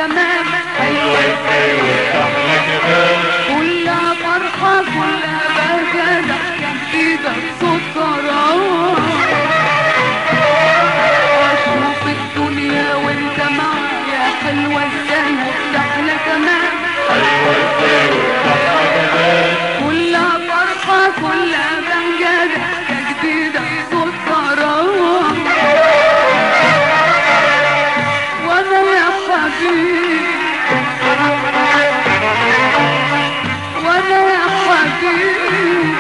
كمان حلوة ازاي واحلى كمان كلها فرحة كلها بهجة جديدة سكران اشوف الدنيا وانت معايا حلوة ازاي واحلى كمان حلوة ازاي واحلى كمان كلها فرحة كلها بهجة جديدة سكران وانا يا حبيبي وانا يا حبيبي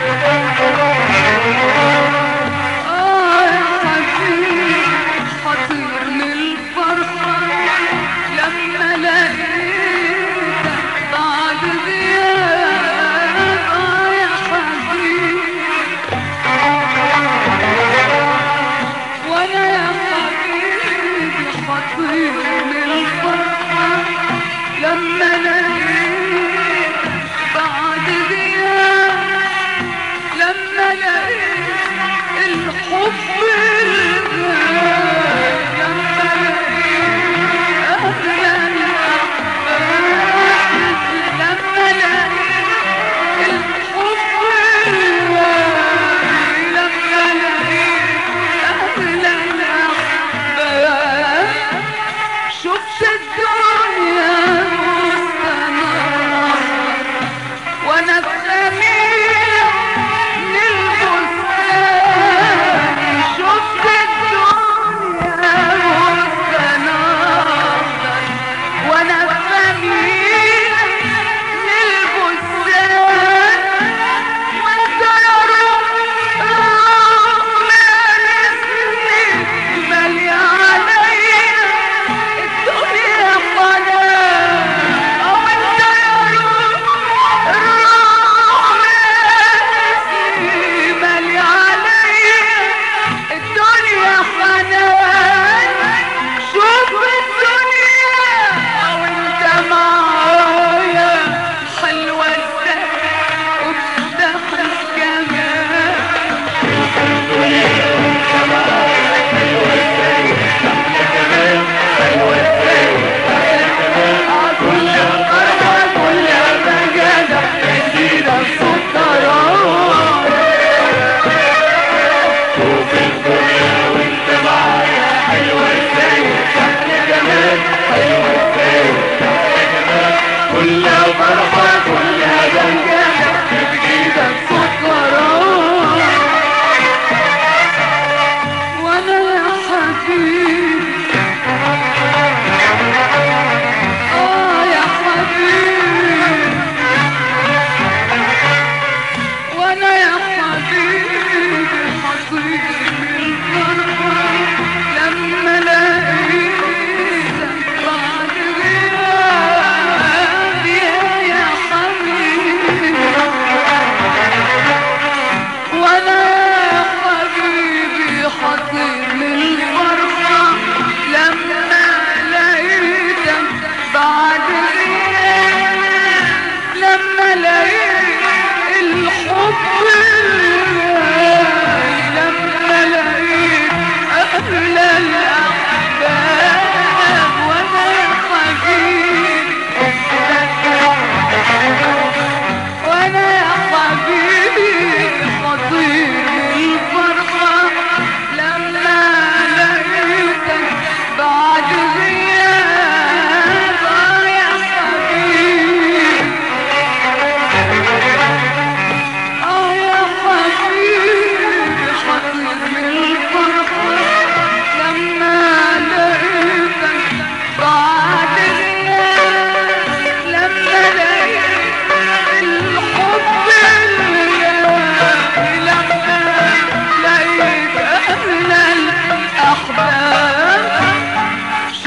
اه يا حبيبي حطير من الفرحة لما لقيتك بعد غياب اه يا حبيبي وانا يا حبيبي خطير من الفرحة لما لقيت بعد غياب لما لقيت الحب الغالي لما لقيت أغلى الأحباب لما لقيت الحب الغالي لما لقيت أغلى الأحباب شفت الدنيا مستنارة وانا بخميل للبستان شفت الدنيا مستنارة وانا بخميل للبستان وانت يا روح رغم السنين مالي عليا الدنيا حنان او انت يا روح رغم السنين مالي عليا الدنيا حنان شوف الدنيا او انت معايا حلوة ازاي وبتدخل كمان كل فرحة كل مجالة جديدة سكران شوف الدنيا وانت معايا حلوة ازاي واحلى كمان حلوة ازاي واحلى كمان كل فرحة كل مجالة جديدة سكران وانا يا حبيبي اه يا حبيبي وانا يا حبيبي حصير من الفرحة لما لقيتك بعد غياب يا يا حبيبي وانا يا حبيبي حصير من الفرحة لما لقيتك بعد غياب لما لقيت الحب الغالي لما لقيت أغلى الأحباب وأنا يا حبيبي وأنا يا حبيبي خطير الفرحة لما لقيتك بعد غياب آه يا حبيبي اه يا حبيبي خطير من الفرحة لما لقيتك بعد غياب لما لقيت الحب الغالي لما لقيت أغلى الأحباب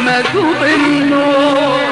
مدوق النور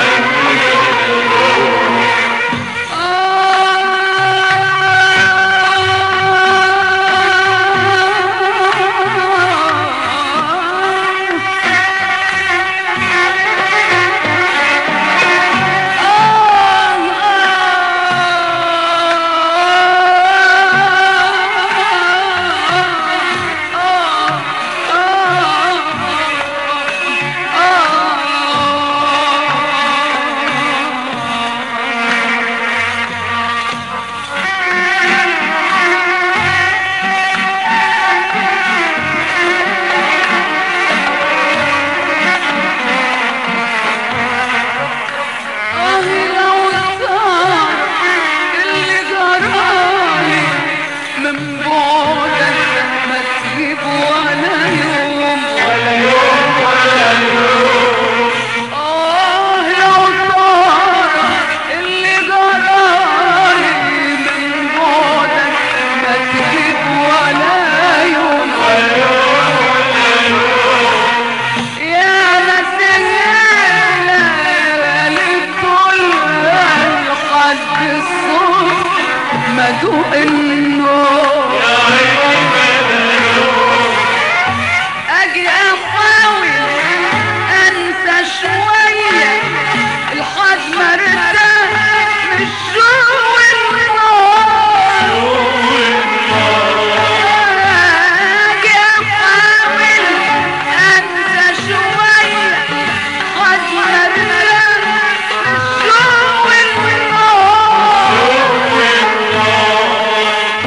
آه لو صار اللي جرالي من بعدك ما تجيب ولا يوم ولا يوم ولا يوم آه لو صار اللي جرالي من بعدك ما تجيب ولا يوم ولا يوم يا مسيالة لكل الحد الصوت مدوق النور اجي احاول انسى شوية الحد ما ارتاح من الشوق والنار اجي احاول انسى شوية الحد ما ارتاح من الشوق والنار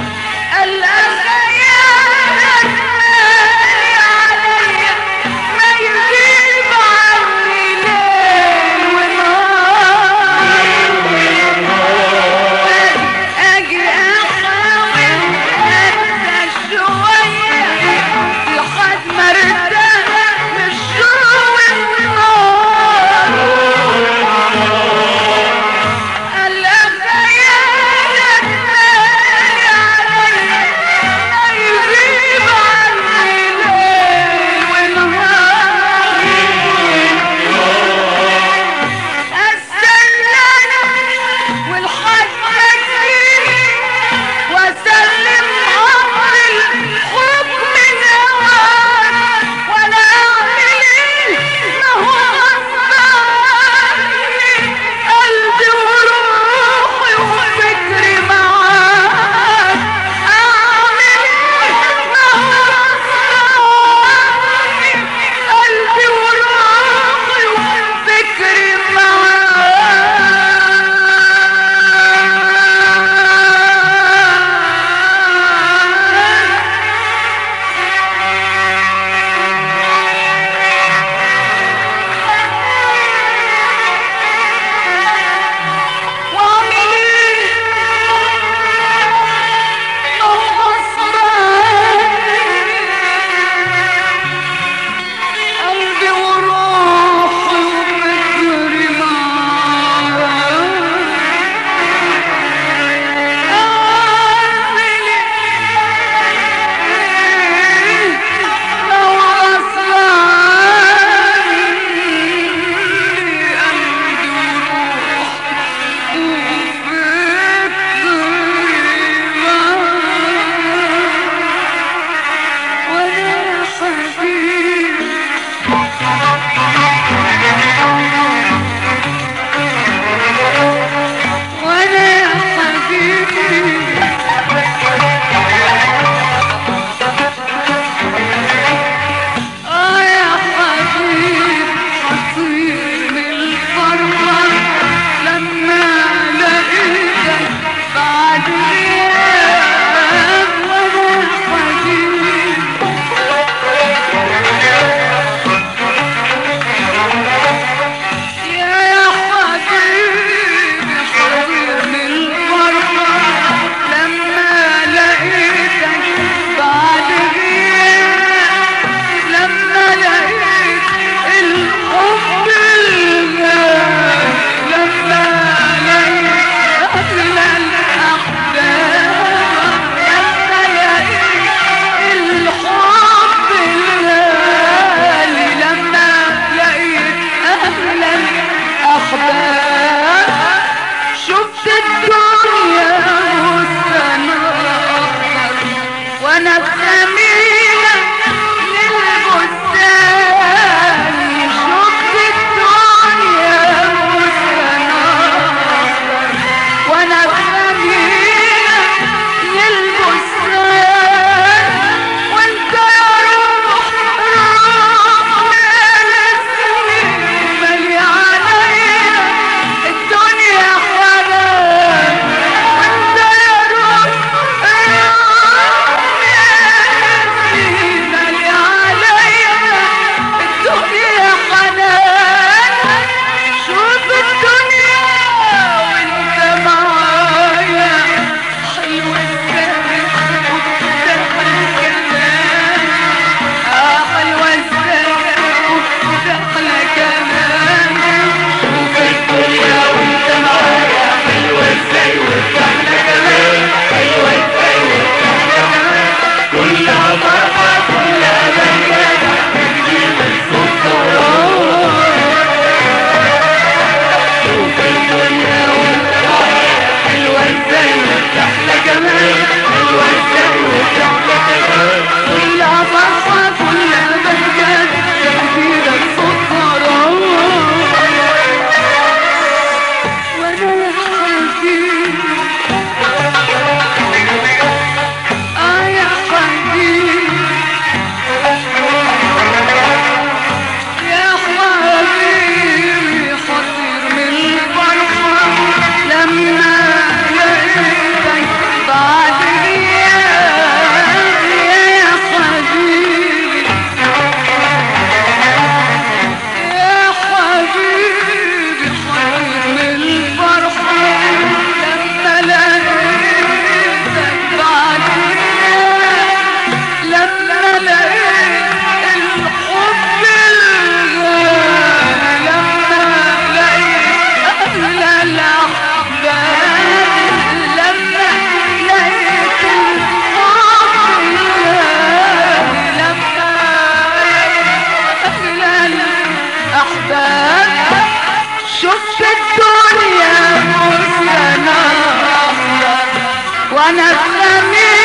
الأسباب شفت الدنيا مستنارة وانا اتخميت